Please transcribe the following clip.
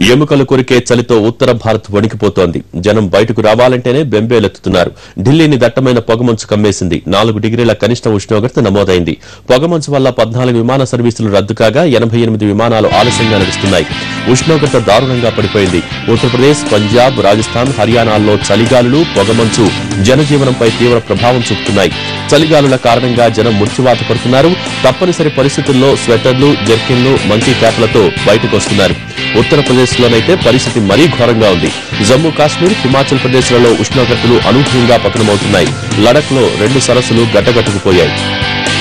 ఎముకలు కొరికే చలితో ఉత్తర భారత్ వణికిపోతోంది జనం బయటకు రావాలంటేనే బెంబేలెత్తుతున్నారు ఢిల్లీని దట్టమైన పొగమంచు కమ్మేసింది నాలుగు డిగ్రీల కనిష్ట ఉష్ణోగ్రత నమోదైంది పొగమంచు వల్ల పద్నాలుగు విమాన సర్వీసులు రద్దు కాగా ఎనభై ఎనిమిది విమానాలు ఆలస్యంగా నడుస్తున్నాయి ఉష్ణోగ్రత దారుణంగా పడిపోయింది ఉత్తరప్రదేశ్ పంజాబ్ రాజస్థాన్ హర్యానాల్లో చలిగాలులు పొగమంచు జనజీవనంపై తీవ్ర ప్రభావం చూపుతున్నాయి చలిగాలుల కారణంగా జనం మృత్యువాత పడుతున్నారు తప్పనిసరి పరిస్థితుల్లో స్వెటర్లు జర్కిన్లు మంకీ క్యాప్లతో బయటకు వస్తున్నారు ఉత్తరప్రదేశ్ లోనైతే పరిస్థితి మరీ ఘోరంగా ఉంది జమ్మూ కాశ్మీర్ హిమాచల్ ప్రదేశ్లలో ఉష్ణోగ్రతలు అనూహ్యంగా పతనమవుతున్నాయి లడఖ్ లో రెండు సరస్సులు గడ్డగట్టుకుపోయాయి